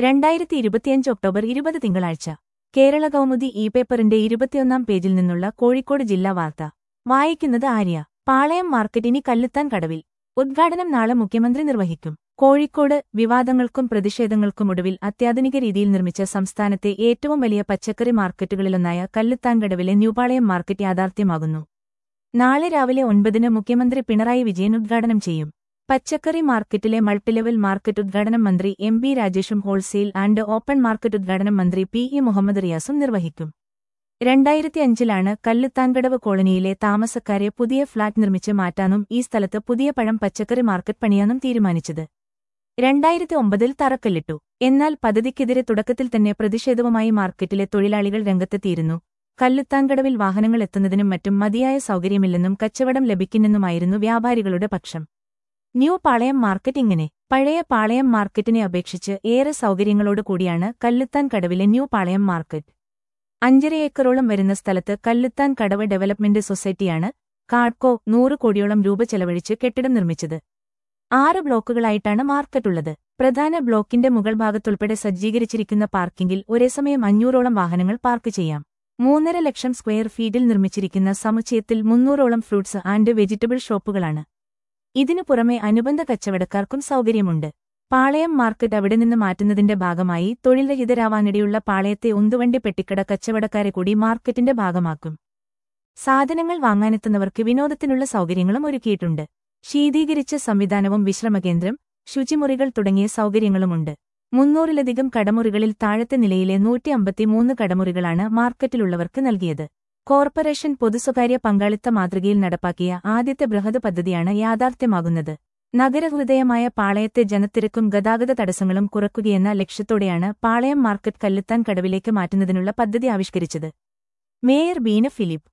രണ്ടായിരത്തി ഇരുപത്തിയഞ്ച് ഒക്ടോബർ ഇരുപത് തിങ്കളാഴ്ച കേരള കൗമുദി ഇ പേപ്പറിന്റെ ഇരുപത്തിയൊന്നാം പേജിൽ നിന്നുള്ള കോഴിക്കോട് ജില്ലാ വാർത്ത വായിക്കുന്നത് ആര്യ പാളയം മാർക്കറ്റ് ഇനി കല്ലുത്താൻ കടവിൽ ഉദ്ഘാടനം നാളെ മുഖ്യമന്ത്രി നിർവഹിക്കും കോഴിക്കോട് വിവാദങ്ങൾക്കും പ്രതിഷേധങ്ങൾക്കുമൊടുവിൽ അത്യാധുനിക രീതിയിൽ നിർമ്മിച്ച സംസ്ഥാനത്തെ ഏറ്റവും വലിയ പച്ചക്കറി മാർക്കറ്റുകളിലൊന്നായ കല്ലുത്താൻകടവിലെ ന്യൂപാളയം മാർക്കറ്റ് യാഥാർത്ഥ്യമാകുന്നു നാളെ രാവിലെ ഒൻപതിന് മുഖ്യമന്ത്രി പിണറായി വിജയൻ ഉദ്ഘാടനം ചെയ്യും പച്ചക്കറി മാർക്കറ്റിലെ മൾട്ടിലെവൽ മാർക്കറ്റ് ഉദ്ഘാടനം മന്ത്രി എം ബി രാജേഷും ഹോൾസെയിൽ ആൻഡ് ഓപ്പൺ മാർക്കറ്റ് ഉദ്ഘാടനം മന്ത്രി പി ഇ മുഹമ്മദ് റിയാസും നിർവഹിക്കും രണ്ടായിരത്തി അഞ്ചിലാണ് കല്ലുത്താൻകടവ് കോളനിയിലെ താമസക്കാരെ പുതിയ ഫ്ളാറ്റ് നിർമ്മിച്ച് മാറ്റാനും ഈ സ്ഥലത്ത് പുതിയ പഴം പച്ചക്കറി മാർക്കറ്റ് പണിയാനും തീരുമാനിച്ചത് രണ്ടായിരത്തി ഒമ്പതിൽ തറക്കല്ലിട്ടു എന്നാൽ പദ്ധതിക്കെതിരെ തുടക്കത്തിൽ തന്നെ പ്രതിഷേധവുമായി മാർക്കറ്റിലെ തൊഴിലാളികൾ രംഗത്തെത്തിയിരുന്നു കല്ലുത്താൻകടവിൽ വാഹനങ്ങൾ എത്തുന്നതിനും മറ്റും മതിയായ സൗകര്യമില്ലെന്നും കച്ചവടം ലഭിക്കുന്നെന്നുമായിരുന്നു വ്യാപാരികളുടെ പക്ഷം ന്യൂ പാളയം മാർക്കറ്റ് ഇങ്ങനെ പഴയ പാളയം മാർക്കറ്റിനെ അപേക്ഷിച്ച് ഏറെ സൗകര്യങ്ങളോട് കൂടിയാണ് കല്ലുത്താൻ കടവിലെ ന്യൂ പാളയം മാർക്കറ്റ് അഞ്ചര ഏക്കറോളം വരുന്ന സ്ഥലത്ത് കല്ലുത്താൻ കടവ് ഡെവലപ്മെന്റ് സൊസൈറ്റിയാണ് കാഡ്കോ നൂറ് കോടിയോളം രൂപ ചെലവഴിച്ച് കെട്ടിടം നിർമ്മിച്ചത് ആറ് ബ്ലോക്കുകളായിട്ടാണ് മാർക്കറ്റുള്ളത് പ്രധാന ബ്ലോക്കിന്റെ മുകൾ ഭാഗത്തുൾപ്പെടെ സജ്ജീകരിച്ചിരിക്കുന്ന പാർക്കിംഗിൽ ഒരേസമയം അഞ്ഞൂറോളം വാഹനങ്ങൾ പാർക്ക് ചെയ്യാം മൂന്നര ലക്ഷം സ്ക്വയർ ഫീറ്റിൽ നിർമ്മിച്ചിരിക്കുന്ന സമുച്ചയത്തിൽ മുന്നൂറോളം ഫ്രൂട്ട്സ് ആൻഡ് വെജിറ്റബിൾ ഷോപ്പുകളാണ് ഇതിനു പുറമെ അനുബന്ധ കച്ചവടക്കാർക്കും സൗകര്യമുണ്ട് പാളയം മാർക്കറ്റ് അവിടെ നിന്ന് മാറ്റുന്നതിന്റെ ഭാഗമായി തൊഴിൽരഹിതരാവാനിടയുള്ള പാളയത്തെ ഉന്തുവണ്ടി പെട്ടിക്കട കച്ചവടക്കാരെ കൂടി മാർക്കറ്റിന്റെ ഭാഗമാക്കും സാധനങ്ങൾ വാങ്ങാനെത്തുന്നവർക്ക് വിനോദത്തിനുള്ള സൗകര്യങ്ങളും ഒരുക്കിയിട്ടുണ്ട് ശീതീകരിച്ച സംവിധാനവും വിശ്രമകേന്ദ്രം ശുചിമുറികൾ തുടങ്ങിയ സൗകര്യങ്ങളുമുണ്ട് മുന്നൂറിലധികം കടമുറികളിൽ താഴത്തെ നിലയിലെ നൂറ്റി അമ്പത്തിമൂന്ന് കടമുറികളാണ് മാർക്കറ്റിലുള്ളവർക്ക് നൽകിയത് കോർപ്പറേഷൻ പൊതുസ്വകാര്യ പങ്കാളിത്ത മാതൃകയിൽ നടപ്പാക്കിയ ആദ്യത്തെ ബൃഹത് പദ്ധതിയാണ് യാഥാർത്ഥ്യമാകുന്നത് നഗരഹൃദയമായ പാളയത്തെ ജനത്തിരക്കും ഗതാഗത തടസ്സങ്ങളും കുറയ്ക്കുകയെന്ന ലക്ഷ്യത്തോടെയാണ് പാളയം മാർക്കറ്റ് കല്ലുത്താൻ കടവിലേക്ക് മാറ്റുന്നതിനുള്ള പദ്ധതി ആവിഷ്കരിച്ചത് മേയർ ബീന ഫിലിപ്പ്